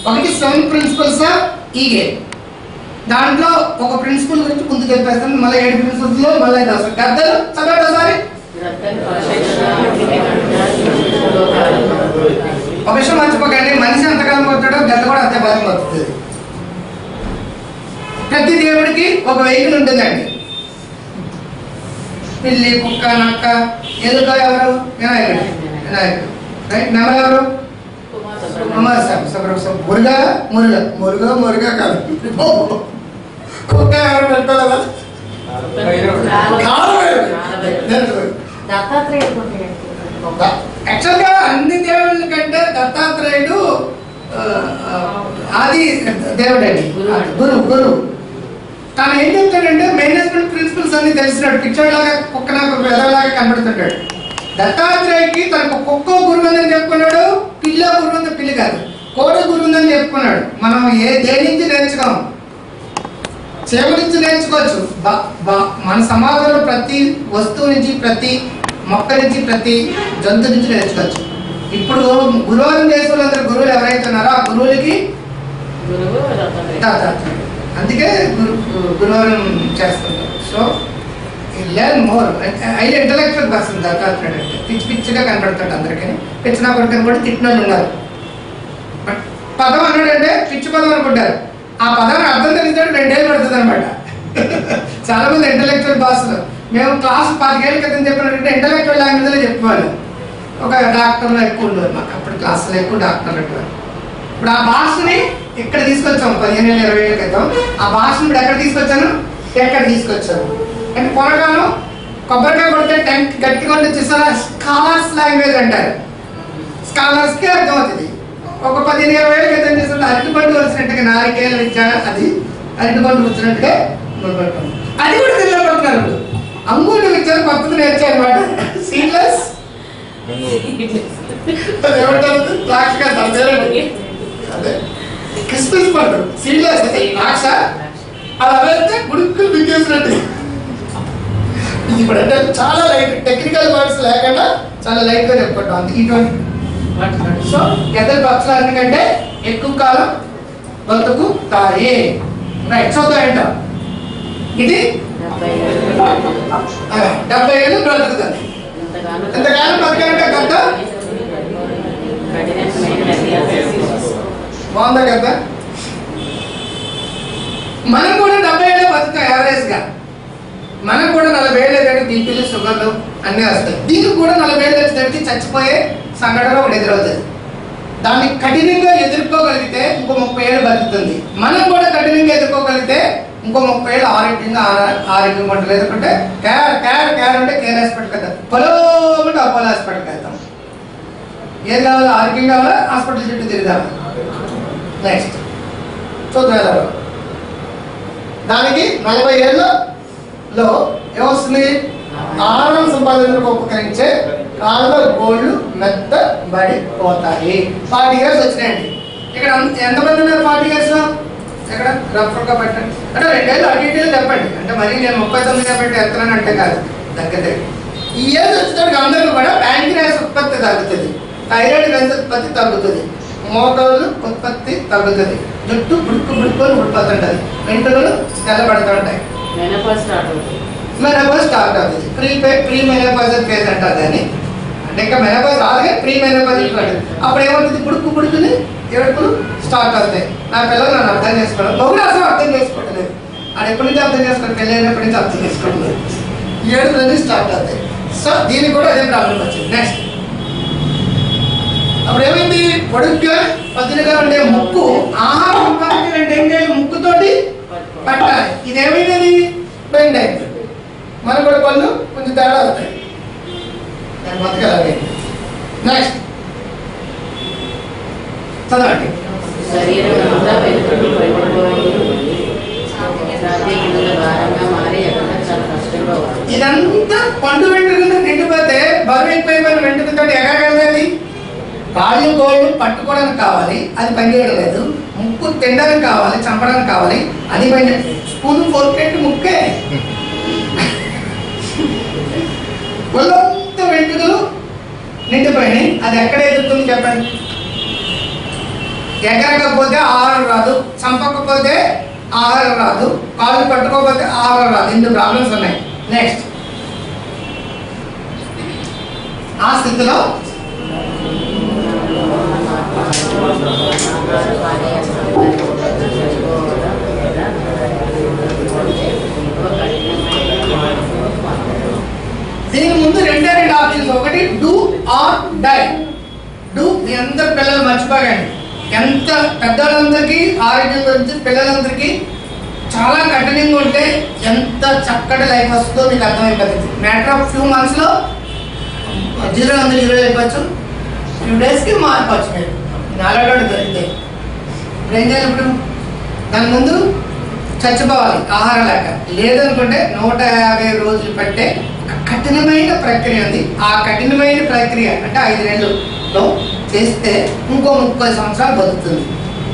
ఒకటి seven principles ఈగే దాంట్లో ఒక ప్రిన్సిపల్ గురించి ముందుకు వెళ్ళిపోతాను మళ్ళీ ఏడు ప్రిన్సిపల్స్ లో మళ్ళీ ఐదు అవసరం గద్దలు చదవండి ఒకసారి ఒక విషయం మర్చిపోకండి మనిషి ఎంతకాలం కొట్టాడో గద్ద కూడా అంతే బలం పడుతుంది ప్రతి దేవుడికి ఒక వెహికల్ ఉంటుందండి పిల్లి కుక్క నక్క ఎలుక ఎవరు వినాయకుడు వినాయకుడు రైట్ నెమలు ఎవరు కుమారస్వామి సుబ్రహ్మ మురుగా మురుగా మురుగా మురుగా కాదు కుక్క ఎవరు పెట్టుకోలేదా యాక్చువల్గా అన్ని దేవుళ్ళ కంటే దత్తాత్రేయుడు ఆ, ఆ, ఆది దేవుడు అండి గురువు గురువు తాను ఏం చెప్తాడంటే మేనేజ్మెంట్ ప్రిన్సిపల్స్ అన్ని తెలిసినాడు పిక్చర్ లాగా కుక్క నాకు వెదలాగా కనబడుతుంటాడు దత్తాత్రేయకి తనకు కుక్క గురువు ఉందని చెప్పుకున్నాడు పిల్ల గురువు ఉంది పిల్లి కాదు కోట గురువు ఉందని చెప్పుకున్నాడు మనం ఏ దేని నుంచి నేర్చుకోం చేమ నుంచి నేర్చుకోవచ్చు బ- బ- మన సమాజంలో ప్రతి వస్తువు నుంచి ప్రతి మొక్క నుంచి ప్రతి జంతు నుంచి నేర్చుకోవచ్చు ఇప్పుడు గురువారం చేసే వాళ్ళందరూ గురువులు ఎవరైతే ఉన్నారో ఆ గురువులకి దత్తాత్రేయుడు అందుకే గురు గురువారం చేస్తుంటారు సో లెర్న్ మోర్ ఐదు ఇంటలెక్చువల్ పర్సన్ దత్తాత్రేయుడు అంటే పిచ్చి పిచ్చిగా కనబడతాడు అందరికీ పిచ్చిన కొడుకుని కూడా తిట్టిన వాళ్ళు ఉన్నారు బట్ పదం అన్నాడంటే పిచ్చి పదం అనుకుంటారు ఆ పదాన్ని అర్థం తెలిసాడు రెండేళ్ళు పడుతుంది అనమాట చాలా మంది ఇంటలెక్చువల్ భాషలు మేము క్లాస్ పదిహేళ్ళ క్రితం చెప్పినట్టు ఇంటలెక్చువల్ లాంగ్వేజ్లో చెప్పేవాళ్ళు ఒక డాక్టర్లు ఎక్కువ ఉండేవారు మాకు అప్పుడు క్లాసులో ఎక్కువ డాక్టర్లు ఉండేవారు ఇప్పుడు ఆ భాషని ఇక్కడ తీసుకొచ్చాం పదిహేను ఏళ్ళ ఇరవై ఏళ్ళ క్రితం ఆ భాషను ఇప్పుడు ఎక్కడ తీసుకొచ్చాను ఎక్కడ తీసుకొచ్చాను అంటే పొరగాను కొబ్బరికాయ కొడితే టెంట్ గట్టిగా ఉంటే చూసారా స్కాలర్స్ లాంగ్వేజ్ అంటారు స్కాలర్స్ కి అర్థం అవుతుంది ఒక పదిహేను ఇరవై ఏళ్ళ క్రితం చూస్తుంటే అరటిపండు వచ్చినట్టుగా నాలుగేళ్ళ విద్య అది అరటిపండు వచ్చినట్టుగా మొదలుపెట్టాం. అది కూడా తెలియబడుతున్నారు ఇప్పుడు అంగూటి విద్యను కొత్తది నేర్చారు అనమాట సీడ్లెస్ అది ఏమంటారు ద్రాక్ష కాదు, దాని పేరేంటి? అదే క్రిస్మస్ పండు సీడ్లెస్ అది ద్రాక్ష అలా వెళ్తే గుడుక్కులు బిగ్గేసినట్టు ఇప్పుడు అంటే చాలా లైట్ టెక్నికల్ వర్డ్స్ లేకుండా చాలా లైట్ గా చెప్పుకుంటాం అంతే ఇటువంటి సో ఎదరు పక్షులు ఎందుకంటే ఎక్కువ కాలం బతుకుతాయి రైట్ చూద్దాం ఏంటో ఇది ఆ, డెబ్బై ఏళ్ళు బ్రతుకుతుంది ఎంతకాలం బతకాలంటే గద్ద బాగుందా కదా మనం కూడా డెబ్బై ఏళ్ళే బతుకుతాం యావరేజ్ గా మనకు కూడా నలభై ఏళ్ళు అయితే బీపీలు షుగర్లు అన్నీ వస్తాయి దీనికి కూడా నలభై ఏళ్ళు వచ్చేసరికి చచ్చిపోయే సంఘటన ఒకటి ఎదురవుతుంది దాన్ని కఠినంగా ఎదుర్కోగలిగితే ఇంకో ముప్పై ఏళ్ళు బతుకుతుంది మనం కూడా కఠినంగా ఎదుర్కోగలిగితే ఇంకో ముప్పై ఏళ్ళు ఆరోగ్యంగా ఆరా- ఆరోగ్యంగా ఉంటుంది ఎందుకంటే కేర్ కేర్ కేర్ అంటే కేర్ హాస్పిటల్ కదా పొలో అంటే అపోలో హాస్పిటల్కి వెళ్తాం ఏది కావాలో ఆరోగ్యం కావాలా హాస్పిటల్ చుట్టూ తిరుగుదాం నెక్స్ట్ చూద్దాం ఎలా దానికి నలభై ఏళ్ళలో ఏమొస్తుంది ఆహారం సంపాదనకు ఉపకరించే కాళ్ళ గోళ్ళు మెత్త పడిపోతాయి ఫార్టీ ఇయర్స్ వచ్చినాయండి ఇక్కడ అంత- ఎంతమంది ఉన్నారు ఫార్టీ ఇయర్స్ ఇక్కడ రఫ్గా పెట్టండి అంటే రెండేళ్ళు అటు ఇటు చెప్పండి అంటే మరి నేను ముప్పై తొమ్మిది పెట్టి ఎత్తానని అంటే కాదు దగ్గర ఈ ఏజ్ వచ్చేటప్పుడు అందరికీ కూడా ప్యాంక్రియాస్ ఉత్పత్తి తగ్గుతుంది థైరాయిడ్ గ్రంథి ఉత్పత్తి తగ్గుతుంది మోకాళ్ళు ఉత్పత్తి తగ్గుతుంది జుట్టు బుడుక్కు బుడుక్కొని ఉడిపోతుంటది వెంట్రుకలు తెల్లబడుతుంటాయి మెనోపాజ్ స్టార్ట్ అవుతుంది ప్రీ ప్రీ మెనోపాజల్ ఫేజ్ అంటారు దాన్ని అంటే ఇంకా మెనోపాజ్ రాదుగా ప్రీ మెనోపాజల్ ఫేజ్ అప్పుడు ఏమవుతుంది పుడుకు పుడుకుని ఏడుపులు స్టార్ట్ అవుతాయి నా పిల్లలు నన్ను అర్థం చేసుకోవడం బహుళ అసలు అర్థం చేసుకోవట్లేదు అది ఎప్పటి నుంచి అర్థం చేసుకోవడం పెళ్ళైనప్పటి నుంచి అర్థం చేసుకోవట్లేదు ఏడు నుంచి స్టార్ట్ అవుతాయి సో దీనికి కూడా అదే ప్రాబ్లం వచ్చింది నెక్స్ట్ అప్పుడు ఏమైంది పొడుగ్గా పదునుగా ఉండే ముక్కు ఆహారం సంపాదించి రెండేళ్ళు ముక్కుతోటి పట్టాలి ఇదేమైంది బెండ్ అయింది మన కూడా పళ్ళు కొంచెం తేడా అవుతాయి దాని బతకాలి నెక్స్ట్ చదవండి శరీరం అంతా వెలుతురు పడిపోయి రాత్రి ఇళ్ళ భారంగా మారి ఎక్కడ చాలా కష్టంగా ఉంది ఇదంతా పండు వెంట్రుకలు నిండిపోతే బరువు ఎక్కువైపోయిన వెంట్రుకతో ఎగరగలది కాళ్ళు గోళ్ళు పట్టుకోవడానికి కావాలి అది పనిచేయడం లేదు ముక్కు తినడానికి కావాలి చంపడానికి కావాలి అది పని స్పూన్ ఫోర్క్ పెట్టి ముక్కే ఒళ్ళంతా వెంట్రుకలు నిండిపోయినాయి అది ఎక్కడ ఎదుగుతుంది చెప్పండి ఎగరకపోతే ఆహారం రాదు చంపకపోతే ఆహారం రాదు కాళ్ళు పట్టుకోకపోతే ఆహారం రాదు ఇన్ని ప్రాబ్లమ్స్ ఉన్నాయి నెక్స్ట్ ఆ స్థితిలో దీనికి ముందు రెండే రెండు ఆప్షన్స్ ఒకటి డూ ఆర్ డై డూ మీ అందరు పిల్లలు మర్చిపోకండి ఎంత పెద్దవాళ్ళందరికీ ఆరోగ్యం గురించి పిల్లలందరికీ చాలా కఠినంగా ఉంటే ఎంత చక్కటి లైఫ్ వస్తుందో మీకు అర్థమైపోతుంది మ్యాటర్ ఆఫ్ ఫ్యూ మంత్స్లో జీరో వందల జీరో అయిపోవచ్చు ఫ్యూ డేస్కి మారిపోవచ్చు మీరు నాలుగు దొరికితే ఇప్పుడు ఏం చేయాలి ఇప్పుడు దాని ముందు చచ్చిపోవాలి ఆహారం లేక లేదనుకుంటే నూట యాభై రోజులు పట్టే ఒక కఠినమైన ప్రక్రియ ఉంది ఆ కఠినమైన ప్రక్రియ అంటే ఐదు నెలల్లో చేస్తే ఇంకో ముప్పై సంవత్సరాలు బతుకుతుంది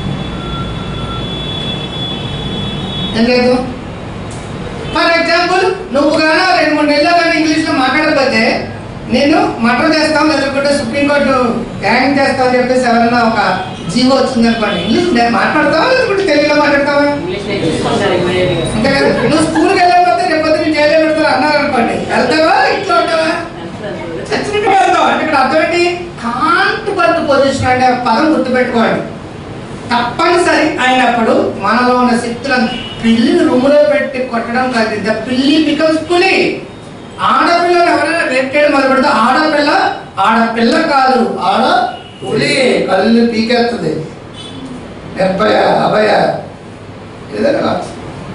ఏం లేదు ఫర్ ఎగ్జాంపుల్ నువ్వు కానీ రెండు మూడు నెలల్లో కానీ ఇంగ్లీష్లో మాట్లాడకపోతే నేను మటర్ చేస్తాం లేకపోతే సుప్రీంకోర్టు యాంగ్ చేస్తాం అని చెప్పేసి ఎవరైనా ఒక జీవో వచ్చింది అనుకోండి ఇంగ్లీష్ నేను మాట్లాడతావా లేకపోతే తెలుగులో మాట్లాడతావా ఇంగ్లీష్ నేర్చుకుంటారు ఇమ్మీడియట్గా అంతే కదా నువ్వు స్కూల్కి వెళ్ళకపోతే రేపు పొద్దున్న నేను జైల్లో పెడతారు అన్నారు అనుకోండి వెళ్తావా ఇంట్లో ఉంటావా చచ్చినట్టు వెళ్తాం అంటే ఇక్కడ అర్థం ఏంటి కాంట్ పట్టు పొజిషన్ అంటే ఆ పదం గుర్తుపెట్టుకోండి తప్పనిసరి అయినప్పుడు మనలో ఉన్న శక్తులను పిల్లిని రూములో పెట్టి కొట్టడం కాదు ద పిల్లి బికమ్స్ పులి ఆడపిల్లని ఎవరైనా రేప్ చేయడం మొదలు పెడితే ఆడపిల్ల ఆడపిల్ల కాదు ఆడ పులి కళ్ళు పీకేస్తుంది నిర్భయ అభయ ఏదైనా కావచ్చు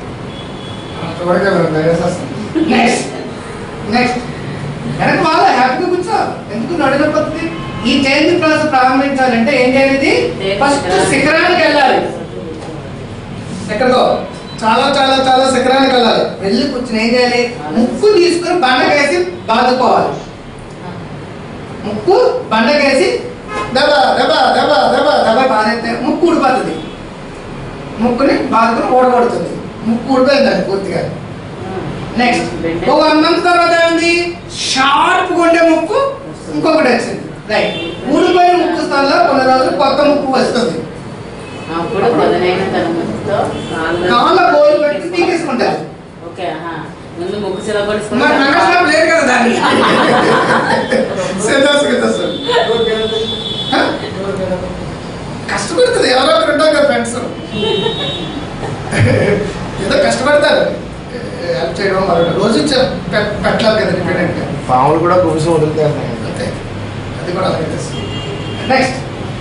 నెక్స్ట్ నెక్స్ట్ వెనక వాళ్ళ హ్యాపీగా కూర్చో ఎందుకు నడున పద్ధతి ఈ చేంజ్ క్లాస్ ప్రారంభించాలంటే ఏం చేయాలి ఫస్ట్ శిఖరానికి వెళ్ళాలి ఎక్కడికో చాలా చాలా చాలా శిఖరానికి వెళ్ళాలి వెళ్ళి కూర్చుని ఏం చేయాలి ముక్కు తీసుకుని బండకేసి బాదుకోవాలి ముక్కు బండకేసి దెబ్బ దెబ్బ దెబ్బ దెబ్బ దెబ్బ బాధైతే ముక్కు ఊడిపోతుంది ముక్కుని బాదుకుని ఓడగొడుతుంది ముక్కు ఊడిపోయిందండి పూర్తిగా నెక్స్ట్ ఒక వన్ మంత్ తర్వాత ఏంది షార్ప్ ఉండే ముక్కు ఇంకొకటి వచ్చింది రైట్ ఊడిపోయిన ముక్కు స్థానంలో కొన్ని రోజులు కొత్త ముక్కు వస్తుంది అప్పుడు పదునైన తన ముక్కుతో కాళ్ళ- కాళ్ళ గోలు పెట్టి తీసేసుకుంటారు ఓకే ఆహా. ముందు ముక్కు మరి చిలబడుచుకుని నగరం లేదు కదా దాన్ని సిద్ధాసు కదా సార్ హ? కష్టపడుతుంది ఎవరో ఒకరు ఉంటారు కదా ఫ్రెండ్స్ ఏదో కష్టపడతారు హెల్ప్ చేయడం మరొకటి రోజు చె- పె- పెట్టాలి కదా డిపెండెంట్ గా పాములు కూడా కురిసి వదులుతారు అంతే అది కూడా అలాగే చేస్తుంది నెక్స్ట్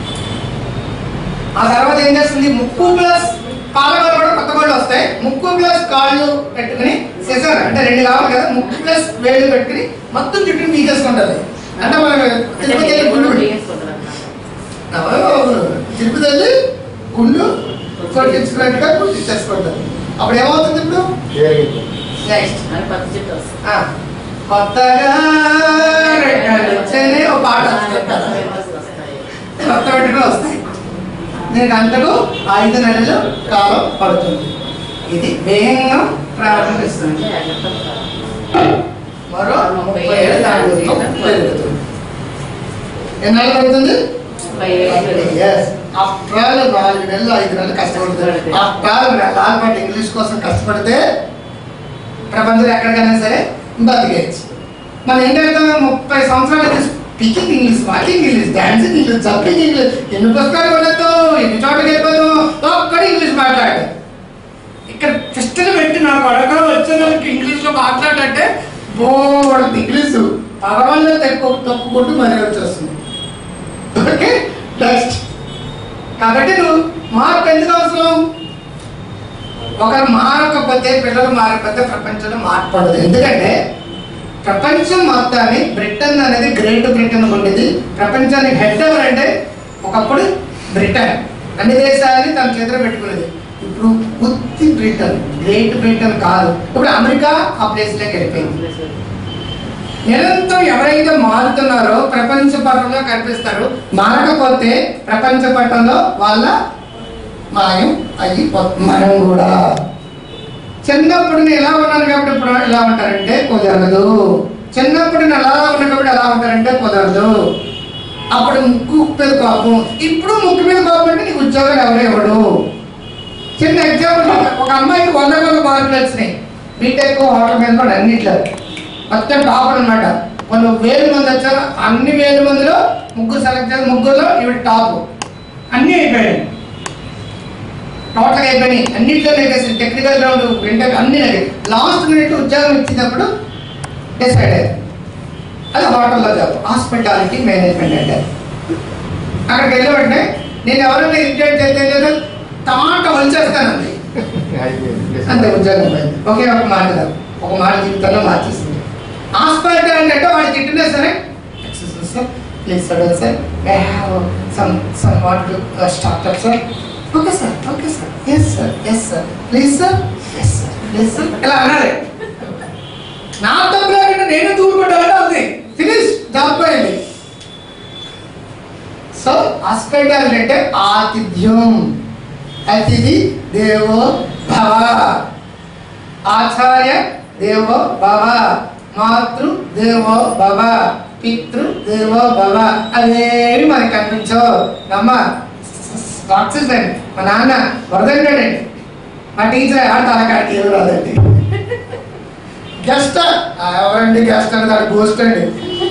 ఆ తర్వాత ఏం చేస్తుంది ముక్కు ప్లస్ పాలగోలు కూడా కొత్త గోళ్ళు వస్తాయి ముక్కు ప్లస్ కాళ్ళు పెట్టుకుని సెసర్ అంటే రెండు కావాలి కదా ముక్కు ప్లస్ వేళ్ళు పెట్టుకుని మొత్తం చుట్టూ పీకేసుకుంటుంది అంటే మనం తిరుపతి వెళ్ళి గుళ్ళు అవును. తిరుపతి వెళ్ళి గుళ్ళు కొట్టించుకున్నట్టుగా కొట్టించేసుకుంటారు అప్పుడు ఏమవుతుంది ఇప్పుడు నెక్స్ట్ అని పత్తి చెట్టు వస్తుంది ఆ, కొత్తగా రెక్కలు వచ్చేనే ఒక పాట వస్తుంది కదా. వస్తాయి కొత్త వెంటనే వస్తాయి దీనికి అంతకు ఐదు నెలలు కాలం పడుతుంది ఇది వేగంగా ప్రారంభిస్తుంది మరో ముప్పై ఏళ్ళు దాని గురించి పెరుగుతుంది ఎన్నాళ్ళు పడుతుంది ముప్పై ఏళ్ళు Yes. After all, నాలుగు నెలలు ఐదు నెలలు కష్టపడుతుంది ఆఫ్టర్ ఆల్ నెలల పాటు ఇంగ్లీష్ కోసం కష్టపడితే ప్రపంచంలో ఎక్కడికైనా సరే బతికేయచ్చు మనం ఏం చేస్తాం ముప్పై సంవత్సరాలు speaking English walking English dancing English jumping English ఎన్ని పుస్తకాలు కొనొద్దాం ఎన్ని చోట్లకి వెళ్ళిపోదాం ఒక్కడే ఇంగ్లీష్ మాట్లాడు ఇక్కడ ఫిస్టులు పెట్టి నాకు అడగ వచ్చిన వాళ్ళకి ఇంగ్లీష్లో మాట్లాడంటే బోర్డు ఇంగ్లీషు పరవాళ్ళు తక్కువ తప్పుకుంటూ మరీ వచ్చేస్తుంది ఓకే నెక్స్ట్ కాబట్టి నువ్వు మార్పు ఎందుకు అవసరం ఒకరు మారకపోతే పిల్లలు మారకపోతే ప్రపంచంలో మార్పు ఉండదు ఎందుకంటే ప్రపంచం మొత్తాన్ని బ్రిటన్ అనేది గ్రేట్ బ్రిటన్ ఉండేది ప్రపంచానికి హెడ్ ఎవరంటే ఒకప్పుడు బ్రిటన్ అన్ని దేశాలని తన చేతిలో పెట్టుకునేది ఇప్పుడు ఉత్తి బ్రిటన్ గ్రేట్ బ్రిటన్ కాదు ఇప్పుడు అమెరికా ఆ ప్లేస్లోకి వెళ్ళిపోయింది నిరంతరం ఎవరైతే మారుతున్నారో ప్రపంచ పటంలో కనిపిస్తారు మారకపోతే ప్రపంచ పటంలో వాళ్ళ మాయం అయ్యి మనం కూడా చిన్నప్పుడు నేను ఎలా ఉన్నాను కాబట్టి ఇప్పుడు ఎలా ఉంటారంటే కుదరదు చిన్నప్పుడు నేను ఎలా ఉన్నా కాబట్టి ఎలా ఉంటారంటే కుదరదు అప్పుడు ముక్కు మీద కోపం ఇప్పుడు ముక్కు మీద కోపం అంటే నీకు ఉద్యోగాలు ఎవరు ఇవ్వడు చిన్న ఎగ్జాంపుల్ ఒక అమ్మాయికి వంద వంద మార్కులు వచ్చినాయి బీటెక్ హోటల్ మీద కూడా అన్నిట్లో మొత్తం టాపర్ అనమాట కొన్ని వేల మంది వచ్చారు అన్ని వేల మందిలో ముగ్గురు సెలెక్ట్ చేసి ముగ్గురులో ఇవి టాప్ అన్నీ అయిపోయాయి టోటల్ అయిపోయినాయి అన్నింటిలో నెగేసి టెక్నికల్ రౌండ్ ఇంటర్ అన్ని లాస్ట్ మినిట్ ఉద్యోగం ఇచ్చినప్పుడు డిసైడ్ అయ్యారు అది హోటల్లో జాబ్ హాస్పిటాలిటీ మేనేజ్మెంట్ అంటే అక్కడికి వెళ్ళి వెంటనే నేను ఎవరైనా ఇంటర్వ్యూ చేస్తే లేదు టాట వచ్చేస్తానండి అంతే ఉద్యోగం పోయింది ఒకే ఒక మాట కాదు. ఒక మాట జీవితంలో మార్చేసింది హాస్పిటల్ అంటే వాడు తిట్టినా సరే please sir sir I have some some what startup sir okay sir okay sir yes sir yes sir please sir yes sir please sir ఇలా అనాలి నా తప్పులో నేను దూరుకుంటాను ఉంది ఫినిష్ జాబ్ పోయింది సో హాస్పిటాలిటీ అంటే ఆతిథ్యం అతిథి దేవో భవ ఆచార్య దేవో భవ మాతృ దేవో భవ పితృ దేవో భవ అవేమి మనకి కనిపించవు అమ్మ ఆక్సిజన్ మా నాన్న వరదండి మా టీచర్ ఆడ తలకాడికి ఎవరు రాదండి గెస్ట్ ఎవరండి గెస్ట్ అని దాని గోస్ట్ అండి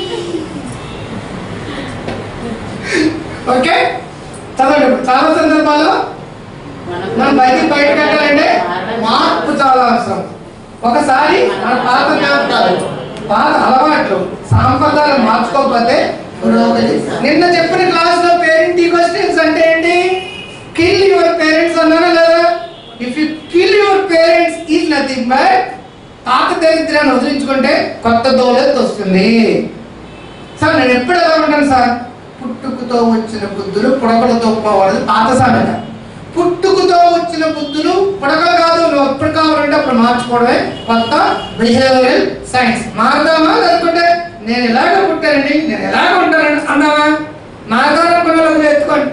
ఓకే చదవండి ఇప్పుడు. చాలా సందర్భాల్లో మనం బయటికి బయటకు వెళ్ళాలంటే మార్పు చాలా అవసరం ఒకసారి మన పాత జ్ఞాపకాలు పాత అలవాట్లు సాంప్రదాయాలు మార్చుకోకపోతే పురోగతి నిన్న చెప్పిన క్లాస్ లో పేరెంట్ క్వశ్చన్స్ అంటే ఏంటి కిల్ యువర్ పేరెంట్స్ అన్నారా లేదా if you kill your parents is nothing but పాత దరిద్రాన్ని వదిలించుకుంటే కొత్త దోలెత్తు వస్తుంది సార్ నేను ఎప్పుడు ఎలా ఉంటాను సార్ పుట్టుకతో వచ్చిన బుద్ధులు పుడకలతో పోవాలి పాత సామెత పుట్టుకతో వచ్చిన బుద్ధులు పుడకలు కాదు నువ్వు ఎప్పుడు కావాలంటే అప్పుడు మార్చుకోవడమే కొత్త బిహేవియరల్ సైన్స్ మారుదామా లేకుంటే నేను ఎలాగ పుట్టానండి నేను ఎలాగ ఉంటానండి అన్నావా మారుదామనుకున్న వాళ్ళు ఎత్తుకోండి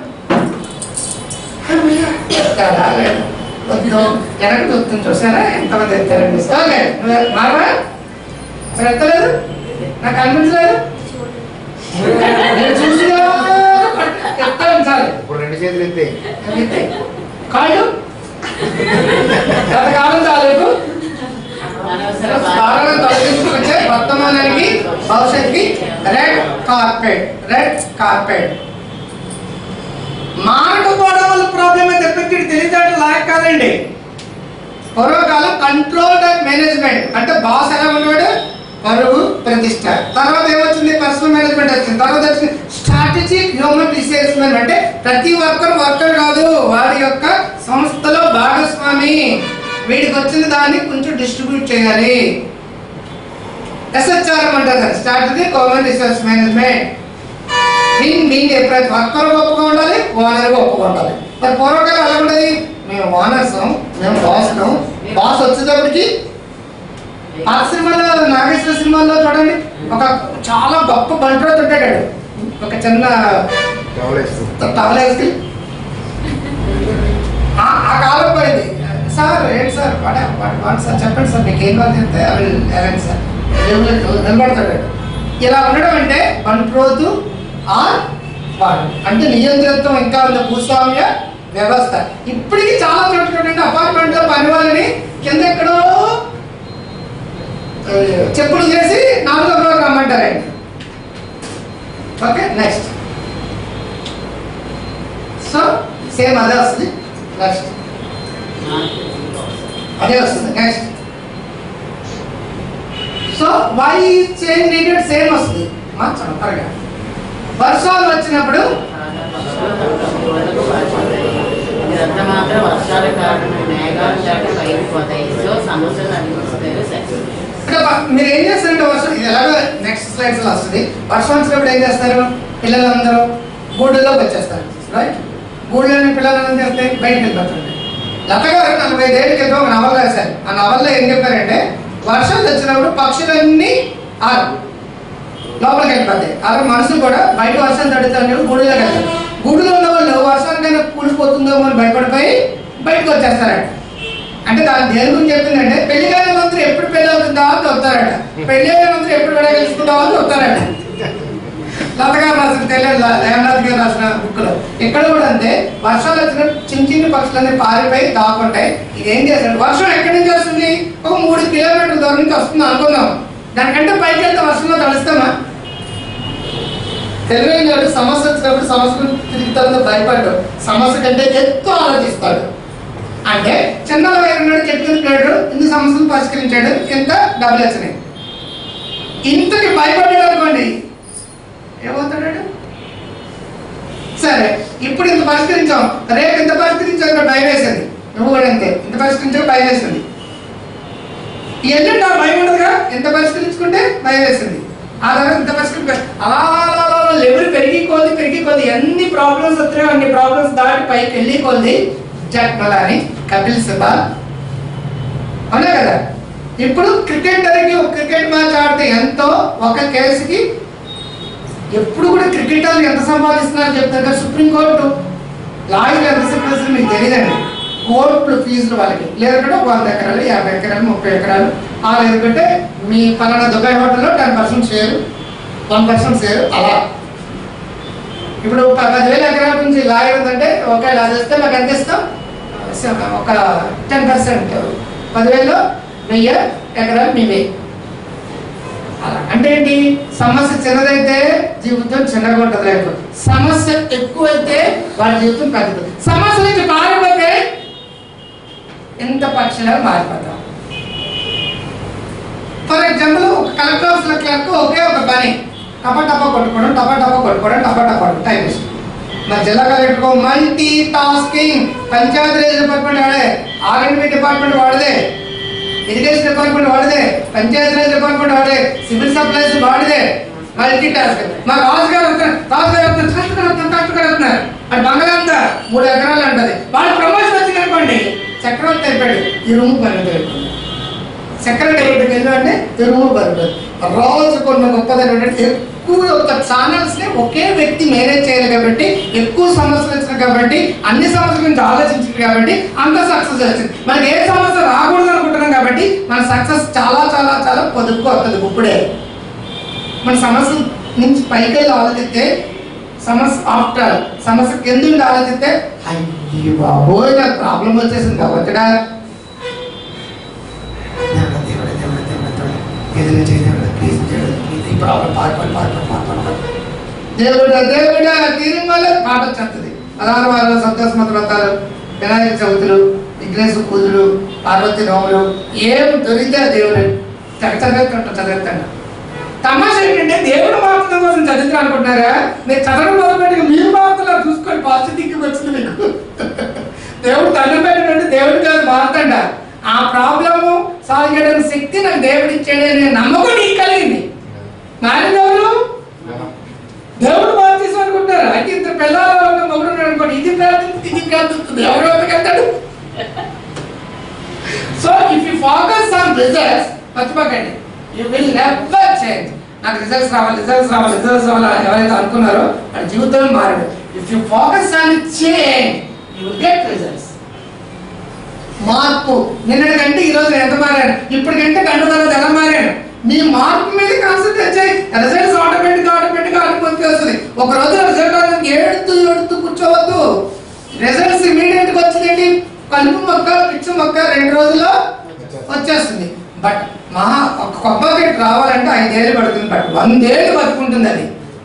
అలాగే. వద్దు వెనక్కి చూస్తుంది చూసారా ఎంతమంది ఎత్తారండి ఓకే నువ్వు మారవా మరి ఎత్తలేదు నాకు అనిపించలేదు నేను చూసినా ఎత్తాను సార్ ఇప్పుడు రెండు చేతులు ఎత్తే ఎత్తే. కాళ్ళు గతకాలం చాలేదు కారణం తొలగించుకొచ్చే వర్తమానానికి భవిష్యత్తుకి రెడ్ కార్పెట్ రెడ్ కార్పెట్ మారకపోవడం వల్ల ప్రాబ్లమ్ అయితే తప్పించి తెలియజేయడం లాయక్ కాదండి పూర్వకాలం కంట్రోల్ మేనేజ్మెంట్ అంటే బాస్ ఎలా ఉన్నాడు పరువు ప్రతిష్ట తర్వాత ఏమొచ్చింది పర్సనల్ మేనేజ్మెంట్ వచ్చింది తర్వాత వచ్చింది స్ట్రాటజిక్ హ్యూమన్ రిసోర్స్ అంటే ప్రతి ఒక్కరు వర్కర్ కాదు వాడి యొక్క సంస్థలో భాగస్వామి వీడికి వచ్చిన దాన్ని కొంచెం డిస్ట్రిబ్యూట్ చేయాలి ఎస్హెచ్ఆర్ఎం అంటారు దాన్ని strategic human resource management mean mean ప్రతి ఒక్కరు గొప్పగా ఉండాలి ఓనర్ గొప్పగా ఉండాలి మరి పూర్వకాలం ఎలా ఉండేది మేము ఓనర్స్ మేము బాస్ బాస్ వచ్చేటప్పటికి ఆ సినిమాలో నాగేశ్వర సినిమాలో చూడండి ఒక చాలా గొప్ప బంట్రోత్ ఉంటాడు ఒక చిన్న డబుల్ టవల్ వేసి ఆ ఆ కాలం పోయింది సార్ ఏంటి సార్ వాడ వాడు సార్ చెప్పండి సార్ మీకు ఏం కావాలి చెప్తే అవి ఎలాంటి సార్ నిలబడతాడు ఇలా ఉండడం అంటే బంట్రోతు ఆర్ వాడు అంటే నియంత్రిత్వం ఇంకా ఉంది భూస్వామ్య వ్యవస్థ ఇప్పటికీ చాలా చోట్ల చూడండి అపార్ట్మెంట్ లో పని వాళ్ళని కింద ఎక్కడో ఆ, చెప్పులు చేసి నాలుగో ఫ్లోర్ రమ్మంటారండి ఓకే నెక్స్ట్ సో సేమ్ అదే వస్తుంది నెక్స్ట్ అదే వస్తుంది next so why change needed same వస్తుంది మార్చడం త్వరగా వర్షాలు వచ్చినప్పుడు ఇదంతా మాత్రం వర్షాల కారణమే మేఘాలు దాటి పైకి పోతాయి సో సమస్యలు అనిపిస్తారు సక్సెస్ అంటే బ- మీరు ఏం చేస్తారంటే వర్షం ఇది ఎలాగో నెక్స్ట్ స్లైడ్స్ లో వస్తుంది వర్షం వచ్చినప్పుడు ఏం చేస్తారు పిల్లలందరూ గూడులోకి వచ్చేస్తారు రైట్ గూడులోని పిల్లలందరూ ఏం చేస్తే బయటకు వెళ్ళిపోతారు లత గారు నలభై ఐదేళ్ళ క్రితం ఒక నవల రాశారు ఆ నవల్లో ఏం చెప్పారంటే వర్షాలు వచ్చినప్పుడు పక్షులన్నీ ఆరు లోపలికి వెళ్ళిపోతాయి అలాగే మనుషులు కూడా బయట వర్షం తడుతారు గూడులోకి వెళ్తారు గూడులో ఉన్న వాళ్ళు వర్షానికైనా కూలిపోతుందో అని భయపడిపోయి బయటకు వచ్చేస్తారట అంటే దాని దేని గురించి చెప్తుందంటే పెళ్లి కాని మంత్రి ఎప్పుడు పెళ్లి అవుతుందా అని చెప్తారట పెళ్లి అయిన మంత్రి ఎప్పుడు విడగలుసుకుందామా అని చెప్తారట లతగా రాసిన తెలియదు దేవనాథ్ గారు రాసిన బుక్ లో ఇక్కడ కూడా అంతే వర్షాలు వచ్చినప్పుడు చిన్న చిన్న పక్షులన్నీ పారిపోయి దాక్కుంటాయి ఇది ఏం చేస్తాడు వర్షం ఎక్కడి నుంచి వస్తుంది ఒక మూడు కిలోమీటర్ల దూరం నుంచి వస్తుంది అనుకుందాం దానికంటే పైకి వెళ్తే వర్షంలో తడుస్తామా తెలివైన వాడు సమస్య వచ్చినప్పుడు సమస్య తిరుగుతుందో భయపడ్డాడు సమస్య కంటే ఎక్కువ ఆలోచిస్తాడు అంటే చిన్న వైరున్నాడు చెట్టుకున్నాడు ఇన్ని సమస్యలు పరిష్కరించాడు ఎంత డబ్బులు వచ్చినాయి ఇంతకి భయపడ్డాడు అనుకోండి ఏమవుతాడు సరే ఇప్పుడు ఇంత పరిష్కరించాం రేపు ఇంత పరిష్కరించావు ఇక్కడ భయం వేసింది నువ్వు కూడా అంతే ఇంత పరిష్కరించావు భయం వేసింది ఎల్లుండి ఆ భయం ఉండదుగా ఎంత పరిష్కరించుకుంటే భయం వేసింది ఆ తర్వాత ఇంత పరిష్కరించ అలా అలా అలా అలా లెవెల్ పెరిగి కొద్ది పెరిగి కొద్ది ఎన్ని ప్రాబ్లమ్స్ వస్తున్నాయో అన్ని ప్రాబ్లమ్స్ దాటి పైకి వెళ్ళి కొద్ది జట్మల అని కపిల్ సిబాల్ అవునా కదా ఇప్పుడు క్రికెట్ అనేది ఒక క్రికెట్ మ్యాచ్ ఆడితే ఎంతో ఒక కేసుకి ఎప్పుడు కూడా క్రికెటర్లు ఎంత సంపాదిస్తున్నారో చెప్తారు కదా సుప్రీంకోర్టు లాయర్లు ఎంత సంపాదిస్తున్నారు మీకు తెలియదండి కోర్టులు ఫీజులు వాళ్ళకి లేదంటే ఒక వంద ఎకరాలు యాభై ఎకరాలు ముప్పై ఎకరాలు ఆ లేదంటే మీ పలానా దుబాయ్ హోటల్లో ten percent share one percent share అలా ఇప్పుడు ప- పదివేల ఎకరాల నుంచి లాయర్ ఉందంటే ఒకవేళ అది వస్తే మాకు ఎంత ఇస్తాం స- ఒక టెన్ పర్సెంట్ పదివేలలో వెయ్యి ఎకరాలు మీవే అలా అంటే ఏంటి సమస్య చిన్నదైతే జీవితం చిన్నగా ఉంటుంది రేపు సమస్య ఎక్కువైతే వాడి జీవితం పెద్దది సమస్య నుంచి మారిపోతే ఎంత పక్షులుగా మారిపోతాం ఫర్ ఎగ్జాంపుల్ ఒక కలెక్టర్ ఆఫీస్ క్లర్క్ ఒకే ఒక పని టపా టపా కొట్టుకోవడం టపా టపా కొట్టుకోవడం టపా టపా టైం వేస్ట్ మరి జిల్లా collector multitasking Panchayati Raj department వాడే ఆర్ఎండ్బి డిపార్ట్మెంట్ వాడదే ఇరిగేషన్ డిపార్ట్మెంట్ వాడదే పంచాయతీరాజ్ డిపార్ట్మెంట్ వాడే సివిల్ సప్లైస్ వాడదే మల్టీ టాస్క్ మా రాజు గారు వస్తున్నారు రాజు గారు వస్తున్నారు కరెక్ట్ గారు వస్తున్నారు కరెక్ట్ గారు వస్తున్నారు అది బంగాళ అంతా మూడు ఎకరాలు అంటది వాళ్ళు ప్రమోషన్ వచ్చింది అనుకోండి చక్రవర్తి అయిపోయాడు ఈ రూమ్ పని సెక్రటరీ వెళ్ళి అంటే తెలుగు పడుతుంది రోజుకున్న గొప్పదనం ఏంటంటే ఎక్కువ ఒక ఛానల్స్ ని ఒకే వ్యక్తి మేనేజ్ చేయాలి కాబట్టి ఎక్కువ సమస్యలు వచ్చినాయి కాబట్టి అన్ని సమస్యల గురించి ఆలోచించింది కాబట్టి అంత సక్సెస్ వచ్చింది మనకి ఏ సమస్య రాకూడదు అనుకుంటున్నాం కాబట్టి మన సక్సెస్ చాలా చాలా చాలా పొదుపు వస్తుంది ఇప్పుడే మన సమస్య నుంచి పైకి వెళ్ళి ఆలోచిస్తే సమస్య ఆఫ్టర్ సమస్య కింద ఉండి ఆలోచిస్తే అయ్యి బాబోయ్ నాకు ప్రాబ్లం వచ్చేసింది భగవంతుడా దేవుడా, దేవుడా, దేవుడా, దేవుడా, దేవుడా. ఏదైనా చేయి దేవుడా, ప్లీజ్ దేవుడా, ప్లీజ్ ఈ ప్రాబ్లం పాడుకోండి, పాడుకోండి, పాడుకోండి, పాడుకోండి. దేవుడా దేవుడా తిరుమల పాట వచ్చేస్తుంది పదహారు వారాలు సంతోషమత వ్రతాలు వినాయక చవితులు విఘ్నేశ పూజలు పార్వతి నోములు ఏం దొరికితే ఆ దేవుడు తెగ చదివేస్తుంట చదివేస్తాను తమాషా ఏంటంటే దేవుడు మార్చడం కోసం చదువుతా అనుకుంటున్నారా మీరు చదవడం మొదలుపెట్టి మీరు మాత్రం చూసుకొని పాజిటివ్ వచ్చింది మీకు దేవుడు తండ్రి పెట్టినట్టు దేవుడు కాదు మారుతాడ ఆ ప్రాబ్లము సాల్వ్ చేయడానికి శక్తి నాకు దేవుడు ఇచ్చాడు అనే నమ్మకం నీకు కలిగింది నాయన ఎవరు దేవుడు బాప్తీసం అనుకుంటారు అయితే ఇద్దరు పిల్లలు ఉన్న మొగుడు ఉన్నాడు అనుకోండి ఇది ప్రార్థిస్తుంది ఇది ప్రార్థిస్తుంది ఎవరు వెళ్తాడు so if you focus on results మర్చిపోకండి యూ విల్ నెవర్ చేంజ్ నాకు రిజల్ట్స్ రావాలి రిజల్ట్స్ రావాలి రిజల్ట్స్ రావాలి అని ఎవరైతే అనుకున్నారో వాళ్ళ జీవితం మారడు if you focus on change you will get results మార్పు నిన్నటి కంటే ఈ రోజు ఎంత మారాను ఇప్పటికంటే గంట తర్వాత ఎలా మారాను మీ మార్పు మీద కాన్సన్ట్రేట్ చేయి రిజల్ట్స్ ఆటోమేటిక్ ఆటోమేటిక్ ఆటోమేటిక్ వస్తుంది ఒక రోజు రిజల్ట్ రావడానికి ఏడుతూ ఏడుతూ కూర్చోవద్దు రిజల్ట్స్ ఇమీడియట్ గా వచ్చిందండి కలుపు మొక్క పిచ్చు మొక్క రెండు రోజుల్లో వచ్చేస్తుంది బట్ మహా ఒక కొబ్బరి రావాలంటే ఐదేళ్ళు పడుతుంది బట్ వందేళ్ళు బతుకుంటుంది అది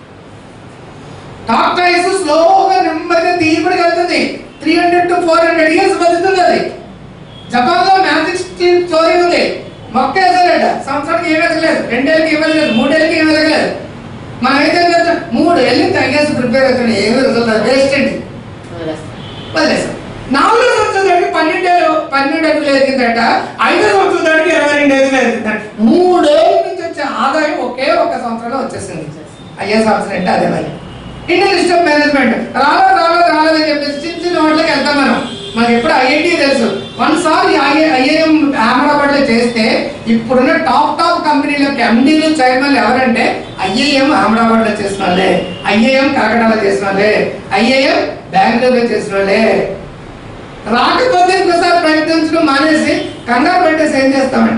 టాప్ ప్రైస్ స్లోగా నెమ్మదిగా తీయబడి వెళ్తుంది three hundred to four hundred years బతుకుతుంది అది జపాన్ లో మ్యాజిక్ స్టోరీ ఉంది మొక్క వేసలేట సంవత్సరానికి ఏం ఎదగలేదు రెండేళ్ళకి ఏం ఎదగలేదు మూడేళ్ళకి ఏం ఎదగలేదు మనం అయితే ఏం చేస్తాం? మూడు ఏళ్ళు తగ్గేసి ప్రిపేర్ అవుతున్నాయి ఏమి రిజల్ట్ వేస్ట్ అండి వదిలేసాం నాలుగో సంవత్సరానికి పన్నెండేళ్ళు పన్నెండు అడుగులు ఎదిగిందట ఐదో సంవత్సరానికి ఇరవై రెండు అడుగులు ఎదిగిందట మూడేళ్ళ నుంచి వచ్చే ఆదాయం ఒకే ఒక సంవత్సరంలో వచ్చేసింది అయ్యే సంవత్సరం అంటే అదే మరి ఇండియన్ సిస్టమ్ మేనేజ్మెంట్ రాలేదు రాలేదు రాలేదు అని చెప్పేసి చిన్న చిన్న వాటికి వెళ్తాం మనం మనకి ఎప్పుడు ఐఐటి తెలుసు వన్ సార్ ఐఐఎం అహ్మదాబాద్ లో చేస్తే ఇప్పుడున్న టాప్ టాప్ కంపెనీలకు ఎండీలు చైర్మన్లు ఎవరంటే ఐఐఎం అహ్మదాబాద్ లో చేసిన వాళ్ళే ఐఐఎం కలకటాలో చేసిన వాళ్ళే ఐఐఎం బెంగళూరులో చేసిన వాళ్ళే రాకపోతే ఇంకోసారి ప్రయత్నించడం మానేసి కంగారు పెట్టేసి ఏం చేస్తామంటే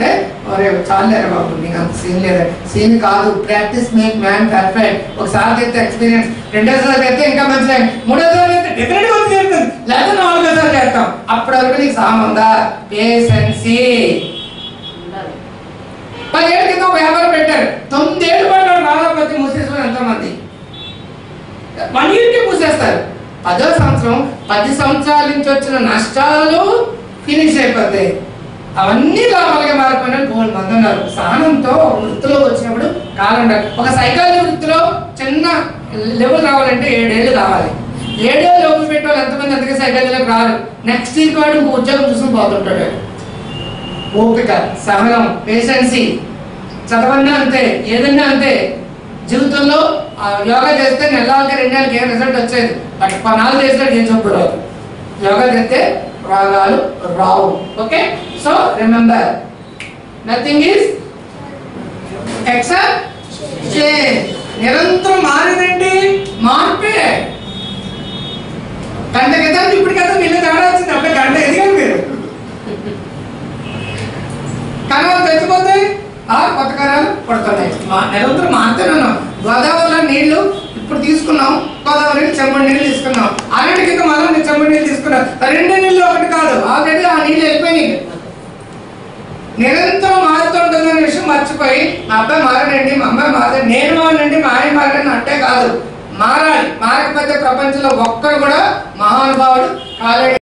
ఒరే చాలేరా బాబు నీకు అంత సీన్ లేదా సీన్ కాదు ప్రాక్టీస్ మేక్ మ్యాన్ పర్ఫెక్ట్ ఒకసారి తెస్తే ఎక్స్పీరియన్స్ రెండోసారి తెస్తే ఇంకా మంచిది మూడోసారి తెస్తే డెఫినెట్ గా చేస్తుంది లేదా నాలుగోసారి చేస్తాం అప్పటి వరకు నీకు సామ్ ఉందా పేషెన్సీ ఉండాలి పదిహేడు కింద ఒక వ్యాపారం పెట్టారు తొమ్మిదేళ్ళు పడ్డాడు రాధాపతి మూసేసిన ఎంతమంది వన్ ఇయర్కి మూసేస్తారు పదో సంవత్సరం పది సంవత్సరాల నుంచి వచ్చిన నష్టాలు ఫినిష్ అయిపోతాయి అవన్నీ లాభాలుగా మారిపోయిన మూడు మంది ఉన్నారు సహనంతో ఒక వృత్తిలో వచ్చినప్పుడు కాలం ఒక సైకాలజీ వృత్తిలో చిన్న లెవెల్ రావాలంటే ఏడేళ్ళు కావాలి ఏడేళ్ళు లోపు పెట్టే వాళ్ళు ఎంతమంది అందుకే సైకాలజీలోకి రారు నెక్స్ట్ ఇయర్ వాడు ఇంకో ఉద్యోగం చూసుకుని పోతుంటాడు ఓపిక సహనం పేషెన్సీ చదవన్నా అంతే ఏదన్నా అంతే జీవితంలో ఆ యోగా చేస్తే నెలకి రెండు నెలలకి ఏం రిజల్ట్ వచ్చేది బట్ పనాలు చేస్తే ఏం చెప్పు రాదు యోగా చేస్తే రోగాలు రావు okay so remember nothing is except change నిరంతరం మారేదండి మార్పే గంట క్రితం ఇప్పుడు కదా వీళ్ళు తేడా వచ్చింది అప్పుడే గంట ఎదిగారు మీరు కణాలు తెచ్చిపోతాయి ఆ కొత్త కణాలు పడుతున్నాయి మా నిరంతరం మారుతున్నాను గోదావరిలో నీళ్లు ఇప్పుడు తీసుకున్నాం గోదావరి నీళ్ళు చెంబడి నీళ్ళు తీసుకున్నాం ఆరేడు కింద మనం చెంబడి నీళ్ళు తీసుకున్నాం రెండు నీళ్ళు ఒకటి కాదు ఆల్రెడీ ఆ నీళ్ళు వెళ్ళిపోయినాయి నిరంతరం మారుతుంటుందనే విషయం మర్చిపోయి మా అబ్బాయి మారనండి మా అమ్మాయి మారండి నేను మారనండి మా ఆయన మారని అంటే కాదు మారాలి మారకపోతే ప్రపంచంలో ఒక్కడు కూడా మహానుభావుడు కాలేడు